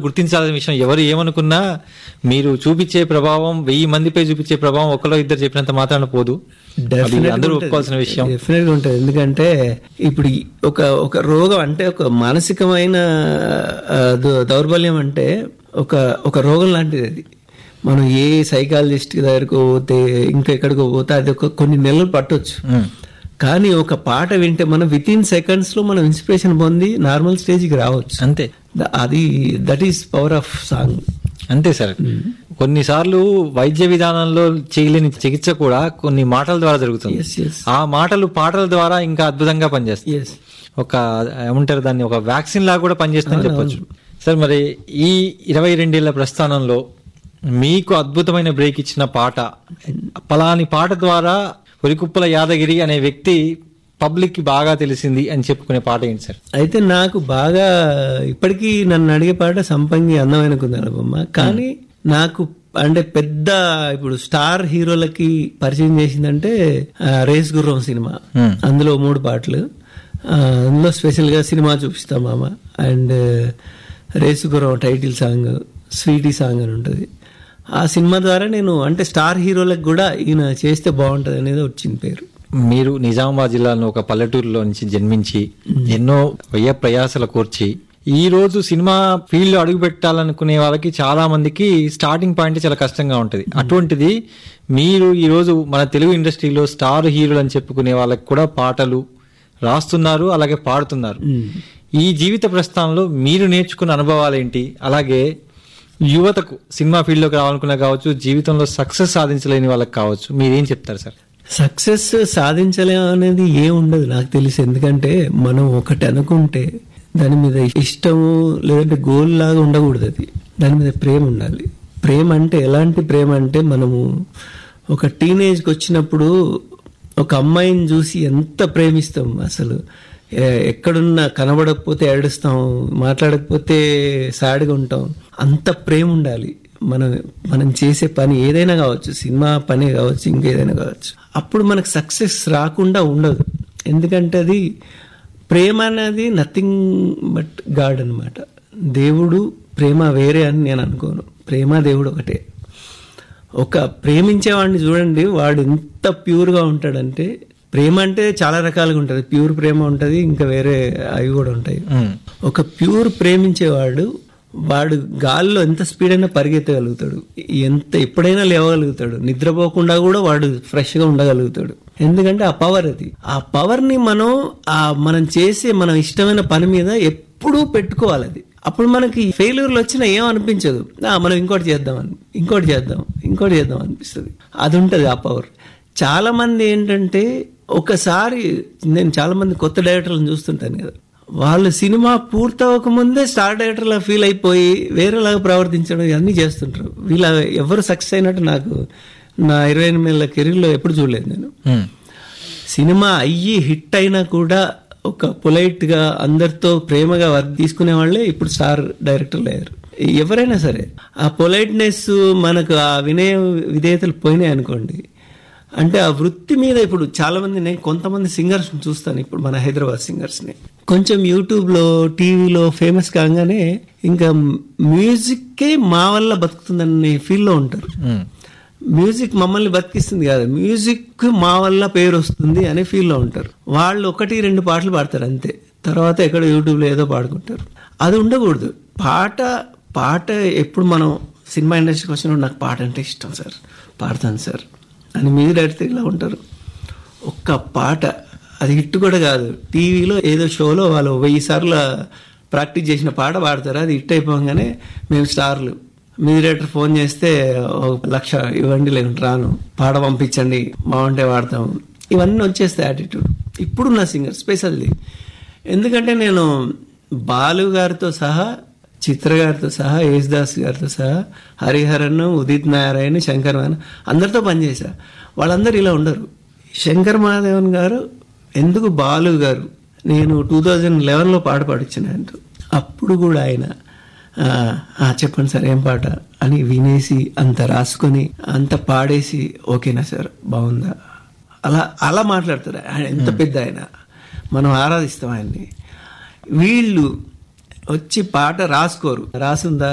గుర్తించాల్సిన విషయం ఎవరు ఏమనుకున్నా మీరు చూపించే ప్రభావం వెయ్యి మందిపై చూపించే ప్రభావం ఒకరో ఇద్దరు చెప్పినంత మాత్రాన పోదు అది అందరూ ఒప్పుకోవాల్సిన విషయం డెఫినెట్ గా ఉంటుంది ఎందుకంటే ఇప్పుడు ఈ ఒక ఒక రోగం అంటే ఒక మానసికమైన ఆ, ద- దౌర్బల్యం అంటే ఒక ఒక రోగం లాంటిది అది మనం ఏ సైకాలజిస్ట్ దగ్గరకు పోతే ఇంకా ఎక్కడికో పోతే అది ఒక కొన్ని నెలలు పట్టొచ్చు ఉమ్. కానీ ఒక పాట వింటే మనం విత్ ఇన్ సెకండ్స్ లో మనం ఇన్స్పిరేషన్ పొంది నార్మల్ స్టేజ్ కి రావచ్చు అంతే ద- అది that is power of song అంతే సార్ కొన్నిసార్లు వైద్య విధానంలో చేయలేని చికిత్స కూడా కొన్ని మాటల ద్వారా జరుగుతుంది ఎస్ ఎస్ ఆ మాటలు పాటల ద్వారా ఇంకా అద్భుతంగా పనిచేస్తాయి ఎస్ ఒక ఏమంటారు దాన్ని ఒక వ్యాక్సిన్ లాగా కూడా పనిచేస్తుందని చెప్పొచ్చు సార్ మరి ఈ ఇరవై రెండేళ్ల ప్రస్థానంలో మీకు అద్భుతమైన బ్రేక్ ఇచ్చిన పాట పలాని పాట ద్వారా ఒరికుప్పల యాదగిరి అనే వ్యక్తి పబ్లిక్ కి బాగా తెలిసింది అని చెప్పుకునే పాట ఏంటి సార్ అయితే నాకు బాగా ఇప్పటికీ నన్ను అడిగే పాట సంపంగి అందమైన కుందల బొమ్మ కానీ నాకు అంటే పెద్ద ఇప్పుడు స్టార్ హీరోలకి పరిచయం చేసిందంటే ఆ, రేస్ గుర్రం సినిమా Hmm. అందులో మూడు పాటలు ఆ, అందులో స్పెషల్ గా సినిమా చూపిస్తాం మామ and Race Gurram title song sweety song అని ఉంటుంది ఆ సినిమా ద్వారా నేను అంటే స్టార్ హీరోలకు కూడా ఈయన చేస్తే బాగుంటది అనేది వచ్చింది పేరు మీరు నిజామాబాద్ జిల్లాలో ఒక పల్లెటూరులో నుంచి జన్మించి ఎన్నో వ్యయ ప్రయాసలు కూర్చి ఈ రోజు సినిమా ఫీల్డ్ లో అడుగు పెట్టాలనుకునే వాళ్ళకి చాలా మందికి స్టార్టింగ్ పాయింట్ చాలా కష్టంగా ఉంటది అటువంటిది మీరు ఈ రోజు మన తెలుగు ఇండస్ట్రీలో స్టార్ హీరోలు అని చెప్పుకునే వాళ్ళకి కూడా పాటలు రాస్తున్నారు అలాగే పాడుతున్నారు ఈ జీవిత ప్రస్థానంలో మీరు నేర్చుకున్న అనుభవాలు ఏంటి అలాగే యువతకు సినిమా ఫీల్డ్ లోకి రావాలనుకున్నా కావచ్చు జీవితంలో సక్సెస్ సాధించలేని వాళ్ళకి కావచ్చు మీరేం చెప్తారు సార్ సక్సెస్ సాధించలేం అనేది ఏం ఉండదు నాకు తెలిసి ఎందుకంటే మనం ఒకటి అనుకుంటే దాని మీద ఇష్టము లేదంటే గోల్ లాగా ఉండకూడదు అది దాని మీద ప్రేమ ఉండాలి ప్రేమ అంటే ఎలాంటి ప్రేమ అంటే మనము ఒక టీనేజ్కి వచ్చినప్పుడు ఒక అమ్మాయిని చూసి ఎంత ప్రేమిస్తాం అసలు ఎ- ఎక్కడున్నా కనబడకపోతే ఏడుస్తాం మాట్లాడకపోతే సాడ్గా ఉంటాం అంత ప్రేమ ఉండాలి మనం మనం చేసే పని ఏదైనా కావచ్చు సినిమా పని కావచ్చు ఇంకేదైనా కావచ్చు అప్పుడు మనకు సక్సెస్ రాకుండా ఉండదు ఎందుకంటే అది ప్రేమ అనేది నథింగ్ బట్ గాడ్ అన్నమాట దేవుడు ప్రేమ వేరే అని నేను అనుకోను ప్రేమ దేవుడు ఒకటే ఒక ప్రేమించేవాడిని చూడండి వాడు ఎంత ప్యూర్గా ఉంటాడంటే ప్రేమ అంటే చాలా రకాలుగా ఉంటుంది ప్యూర్ ప్రేమ ఉంటుంది ఇంకా వేరే అవి కూడా ఉంటాయి ఉమ్. ఒక ప్యూర్ ప్రేమించేవాడు వాడు గాల్లో ఎంత స్పీడ్ అయినా పరిగెత్తగలుగుతాడు ఎంత ఎప్పుడైనా లేవగలుగుతాడు నిద్రపోకుండా కూడా వాడు ఫ్రెష్ గా ఉండగలుగుతాడు ఎందుకంటే ఆ పవర్ అది ఆ పవర్ ని మనం ఆ మనం చేసే మనం ఇష్టమైన పని మీద ఎప్పుడూ పెట్టుకోవాలి అది అప్పుడు మనకి ఫెయిల్యూర్లు వచ్చినా ఏం అనిపించదు ఆ, మనం ఇంకోటి చేద్దాం అని ఇంకోటి చేద్దాం ఇంకోటి చేద్దాం అనిపిస్తుంది అది ఉంటది ఆ పవర్ చాలా మంది ఏంటంటే ఒకసారి నేను చాలా మంది కొత్త డైరెక్టర్లను చూస్తుంటాను కదా వాళ్ళు సినిమా పూర్తవక ముందే స్టార్ డైరెక్టర్లా ఫీల్ అయిపోయి వేరేలాగా ప్రవర్తించడం ఇవన్నీ చేస్తుంటారు వీళ్ళ ఎవరు సక్సెస్ అయినట్టు నాకు నా ఇరవై ఎనిమిది కెరీర్లో ఎప్పుడు చూడలేదు నేను ఉమ్. సినిమా అయ్యి హిట్ అయినా కూడా ఒక పొలైట్ గా అందరితో ప్రేమగా వర్క్ తీసుకునే వాళ్ళే ఇప్పుడు స్టార్ డైరెక్టర్లు అయ్యారు ఎవరైనా సరే ఆ పొలైట్నెస్ మనకు ఆ వినయ విధేయతలు పోయినాయి అనుకోండి అంటే ఆ వృత్తి మీద ఇప్పుడు చాలా మంది నేను కొంతమంది సింగర్స్ చూస్తాను ఇప్పుడు మన హైదరాబాద్ సింగర్స్ ని కొంచెం యూట్యూబ్ లో టీవీలో ఫేమస్ కాగానే ఇంకా మ్యూజిక్కే మా వల్ల బతుకుతుందనే ఫీల్ లో ఉంటారు ఉమ్. మ్యూజిక్ మమ్మల్ని బతికిస్తుంది కాదు మ్యూజిక్ మా వల్ల పేరు వస్తుంది అనే ఫీల్ లో ఉంటారు వాళ్ళు ఒకటి రెండు పాటలు పాడతారు అంతే తర్వాత ఎక్కడ యూట్యూబ్ లో ఏదో పాడుకుంటారు అది ఉండకూడదు పాట పాట ఎప్పుడు మనం సినిమా ఇండస్ట్రీకి వచ్చినప్పుడు నాకు పాట అంటే ఇష్టం సార్ పాడతాను సార్ అని మీరు డైరెక్ట్ ఇలా ఉంటారు ఒక్క పాట అది హిట్ కూడా కాదు టీవీలో ఏదో షోలో వాళ్ళు వెయ్యి సార్లు ప్రాక్టీస్ చేసిన పాట పాడతారు అది హిట్ అయిపోగానే మేము స్టార్లు మీ డైరెక్టర్ ఫోన్ చేస్తే ఒక లక్ష ఇవ్వండి లేకుంటే రాను పాట పంపించండి బాగుంటే వాడతాం ఇవన్నీ వచ్చేస్తాయి యాటిట్యూడ్ ఇప్పుడున్న సింగర్ స్పెషల్లీ ఎందుకంటే నేను బాలు గారితో సహా చిత్ర గారితో సహా యేసుదాస్ గారితో సహా హరిహరన్ ఉదిత్ నారాయణ శంకర్ మహాదేవన్ అందరితో పనిచేశా వాళ్ళందరూ ఇలా ఉండరు శంకర్ మహాదేవన్ గారు ఎందుకు బాలు గారు నేను టూ థౌజండ్ లెవెన్లో పాట పాడించిన అంటూ అప్పుడు కూడా ఆయన "ఆ, ఆ, చెప్పండి సార్ ఏం పాట అని వినేసి అంత రాసుకొని అంత పాడేసి ఓకేనా సార్ బాగుందా అలా అలా మాట్లాడతారు ఆయన ఎంత పెద్ద ఆయన మనం ఆరాధిస్తాం ఆయన్ని వీళ్ళు వచ్చి పాట రాసుకోరు రాసుందా